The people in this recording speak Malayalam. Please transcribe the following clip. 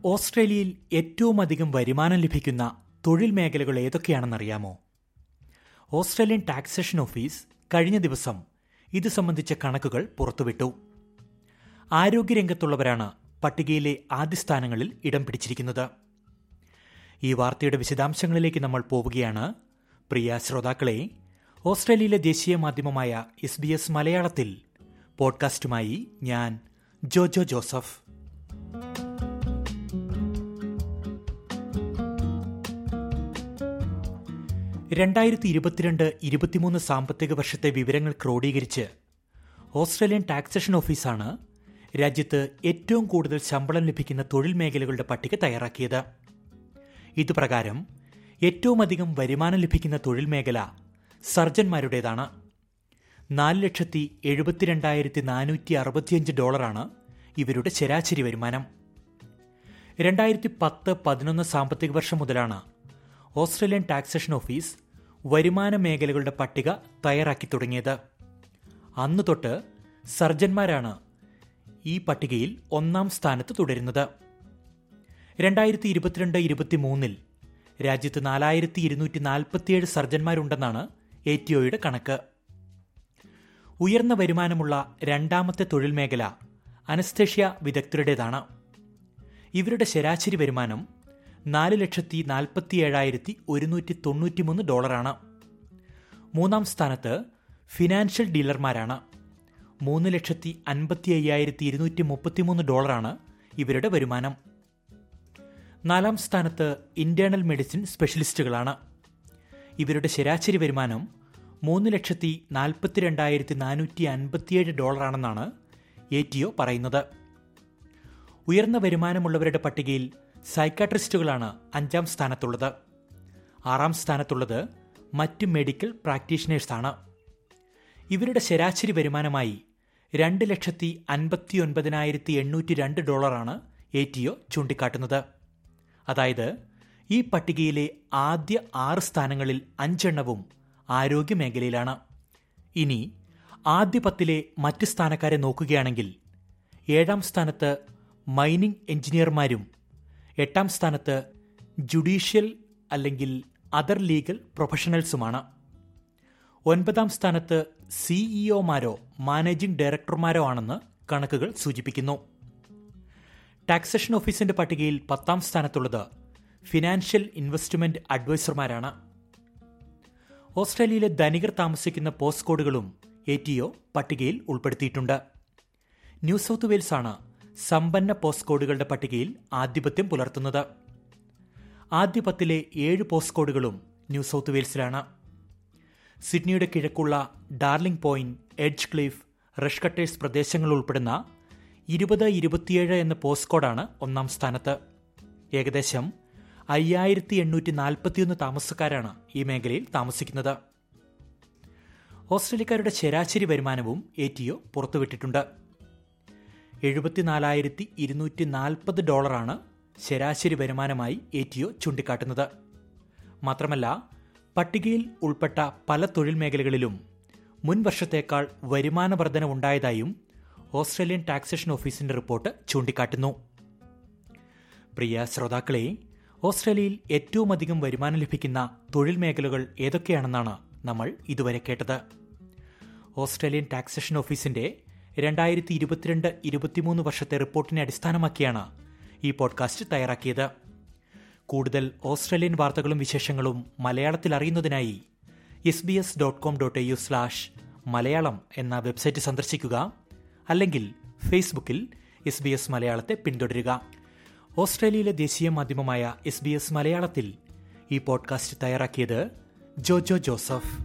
ഓസ്ട്രേലിയയിൽ ഏറ്റവും അധികം വരുമാനം ലഭിക്കുന്ന തൊഴിൽ മേഖലകൾ ഏതൊക്കെയാണെന്നറിയാമോ ഓസ്ട്രേലിയൻ ടാക്സേഷൻ ഓഫീസ് കഴിഞ്ഞ ദിവസം ഇത് സംബന്ധിച്ച കണക്കുകൾ പുറത്തുവിട്ടു ആരോഗ്യരംഗത്തുള്ളവരാണ് പട്ടികയിലെ ആദ്യ സ്ഥാനങ്ങളിൽ ഇടം പിടിച്ചിരിക്കുന്നത് ഈ വാർത്തയുടെ വിശദാംശങ്ങളിലേക്ക് നമ്മൾ പോവുകയാണ് പ്രിയ ശ്രോതാക്കളെ ഓസ്ട്രേലിയയിലെ ദേശീയ മാധ്യമമായ എസ് ബി എസ് മലയാളത്തിൽ പോഡ്കാസ്റ്റുമായി ഞാൻ ജോജോ ജോസഫ് രണ്ടായിരത്തി ഇരുപത്തിരണ്ട് ഇരുപത്തിമൂന്ന് സാമ്പത്തിക വർഷത്തെ വിവരങ്ങൾ ക്രോഡീകരിച്ച് ഓസ്ട്രേലിയൻ ടാക്സേഷൻ ഓഫീസാണ് രാജ്യത്ത് ഏറ്റവും കൂടുതൽ ശമ്പളം ലഭിക്കുന്ന തൊഴിൽ മേഖലകളുടെ പട്ടിക തയ്യാറാക്കിയത് ഇതുപ്രകാരം ഏറ്റവും അധികം വരുമാനം ലഭിക്കുന്ന തൊഴിൽ മേഖല സർജന്മാരുടേതാണ് നാല് ലക്ഷത്തി എഴുപത്തിരണ്ടായിരത്തി നാനൂറ്റി അറുപത്തിയഞ്ച് ഡോളറാണ് ഇവരുടെ ശരാശരി വരുമാനം രണ്ടായിരത്തി പത്ത് പതിനൊന്ന് സാമ്പത്തിക വർഷം മുതലാണ് ഓസ്ട്രേലിയൻ ടാക്സേഷൻ ഓഫീസ് വരുമാന മേഖലകളുടെ പട്ടിക തയ്യാറാക്കി തുടങ്ങിയത് അന്ന് തൊട്ട് സർജന്മാരാണ് ഈ പട്ടികയിൽ ഒന്നാം സ്ഥാനത്ത് തുടരുന്നത് രണ്ടായിരത്തി ഇരുപത്തിരണ്ട് ഇരുപത്തിമൂന്നിൽ രാജ്യത്ത് നാലായിരത്തി ഇരുന്നൂറ്റി നാൽപ്പത്തിയേഴ് സർജന്മാരുണ്ടെന്നാണ് എ ടി ഒയുടെ കണക്ക് ഉയർന്ന വരുമാനമുള്ള രണ്ടാമത്തെ തൊഴിൽ മേഖല അനസ്തേഷ്യ വിദഗ്ധരുടേതാണ് ഇവരുടെ ശരാശരി വരുമാനം നാല് ലക്ഷത്തി നാൽപ്പത്തി ഏഴായിരത്തി ഒരുന്നൂറ്റി തൊണ്ണൂറ്റിമൂന്ന് ഡോളറാണ് മൂന്നാം സ്ഥാനത്ത് ഫിനാൻഷ്യൽ ഡീലർമാരാണ് മൂന്ന് ലക്ഷത്തി അൻപത്തി അയ്യായിരത്തി ഇരുന്നൂറ്റി മുപ്പത്തിമൂന്ന് ഡോളറാണ് ഇവരുടെ വരുമാനം നാലാം സ്ഥാനത്ത് ഇന്റേണൽ മെഡിസിൻ സ്പെഷ്യലിസ്റ്റുകളാണ് ഇവരുടെ ശരാശരി വരുമാനം മൂന്ന് ലക്ഷത്തി നാൽപ്പത്തിരണ്ടായിരത്തി നാനൂറ്റി അൻപത്തിയേഴ് ഡോളറാണെന്നാണ് എ ടി ഒ പറയുന്നത് ഉയർന്ന വരുമാനമുള്ളവരുടെ പട്ടികയിൽ സൈക്കാട്രിസ്റ്റുകളാണ് അഞ്ചാം സ്ഥാനത്തുള്ളത് ആറാം സ്ഥാനത്തുള്ളത് മറ്റ് മെഡിക്കൽ പ്രാക്ടീഷണേഴ്സാണ് ഇവരുടെ ശരാശരി വരുമാനമായി രണ്ട് ലക്ഷത്തി അൻപത്തി ഒൻപതിനായിരത്തി എണ്ണൂറ്റി രണ്ട് ഡോളറാണ് എ ടി ഒ ചൂണ്ടിക്കാട്ടുന്നത് അതായത് ഈ പട്ടികയിലെ ആദ്യ ആറ് സ്ഥാനങ്ങളിൽ അഞ്ചെണ്ണവും ആരോഗ്യ മേഖലയിലാണ് ഇനി ആദ്യ പത്തിലെ മറ്റ് സ്ഥാനക്കാരെ നോക്കുകയാണെങ്കിൽ ഏഴാം സ്ഥാനത്ത് മൈനിംഗ് എഞ്ചിനീയർമാരും എട്ടാം സ്ഥാനത്ത് ജുഡീഷ്യൽ അല്ലെങ്കിൽ അതർ ലീഗൽ പ്രൊഫഷണൽസുമാണ് ഒൻപതാം സ്ഥാനത്ത് സിഇഒമാരോ മാനേജിംഗ് ഡയറക്ടർമാരോ ആണെന്ന് കണക്കുകൾ സൂചിപ്പിക്കുന്നു ടാക്സേഷൻ ഓഫീസിന്റെ പട്ടികയിൽ പത്താം സ്ഥാനത്തുള്ളത് ഫിനാൻഷ്യൽ ഇൻവെസ്റ്റ്മെന്റ് അഡ്വൈസർമാരാണ് ഓസ്ട്രേലിയയിലെ ധനികർ താമസിക്കുന്ന പോസ്റ്റ് കോഡുകളും എ ടി ഒ പട്ടികയിൽ ഉൾപ്പെടുത്തിയിട്ടുണ്ട് ന്യൂ സൗത്ത് വെയിൽസ് ആണ് സമ്പന്ന പോസ്റ്റ് കോഡുകളുടെ പട്ടികയിൽ ആധിപത്യം പുലർത്തുന്നത് ആദ്യ പത്തിലെ ഏഴ് പോസ്റ്റ് കോഡുകളും ന്യൂ സൗത്ത് വെയിൽസിലാണ് സിഡ്നിയുടെ കിഴക്കുള്ള Darling Point Edgecliff Rushcutters പ്രദേശങ്ങൾ ഉൾപ്പെടുന്ന ഇരുപത് ഇരുപത്തിയേഴ് എന്ന പോസ്റ്റ് കോഡാണ് ഒന്നാം സ്ഥാനത്ത് ഏകദേശം അയ്യായിരത്തി എണ്ണൂറ്റി നാൽപ്പത്തിയൊന്ന് താമസക്കാരാണ് ഈ മേഖലയിൽ താമസിക്കുന്നത് ഓസ്ട്രേലിയക്കാരുടെ ശരാശരി വരുമാനവും എ ടി ഒ പുറത്തുവിട്ടിട്ടുണ്ട് എഴുപത്തിനാലായിരത്തി ഇരുന്നൂറ്റി നാൽപ്പത് ഡോളറാണ് ശരാശരി വരുമാനമായി എ ടി ഒ ചൂണ്ടിക്കാട്ടുന്നത് മാത്രമല്ല പട്ടികയിൽ ഉൾപ്പെട്ട പല തൊഴിൽ മേഖലകളിലും മുൻ വർഷത്തേക്കാൾ വരുമാന വർധനവുണ്ടായതായും ഓസ്ട്രേലിയൻ ടാക്സേഷൻ ഓഫീസിന്റെ റിപ്പോർട്ട് ചൂണ്ടിക്കാട്ടുന്നു പ്രിയ ശ്രോതാക്കളെ ഓസ്ട്രേലിയയിൽ ഏറ്റവും അധികം വരുമാനം ലഭിക്കുന്ന തൊഴിൽ മേഖലകൾ ഏതൊക്കെയാണെന്നാണ് നമ്മൾ ഇതുവരെ കേട്ടത് ഓസ്ട്രേലിയൻ ടാക്സേഷൻ ഓഫീസിന്റെ രണ്ടായിരത്തി ഇരുപത്തിരണ്ട് ഇരുപത്തിമൂന്ന് വർഷത്തെ റിപ്പോർട്ടിനെ അടിസ്ഥാനമാക്കിയാണ് ഈ പോഡ്കാസ്റ്റ് തയ്യാറാക്കിയത് കൂടുതൽ ഓസ്ട്രേലിയൻ വാർത്തകളും വിശേഷങ്ങളും മലയാളത്തിൽ അറിയുന്നതിനായി S B S dot com dot U slash Malayalam എന്ന വെബ്സൈറ്റ് സന്ദർശിക്കുക അല്ലെങ്കിൽ ഫേസ്ബുക്കിൽ എസ് ബി എസ് മലയാളത്തെ പിന്തുടരുക ഓസ്ട്രേലിയയിലെ ദേശീയ മാധ്യമമായ എസ് ബി എസ് മലയാളത്തിൽ ഈ പോഡ്കാസ്റ്റ് തയ്യാറാക്കിയത് ജോജോ ജോസഫ്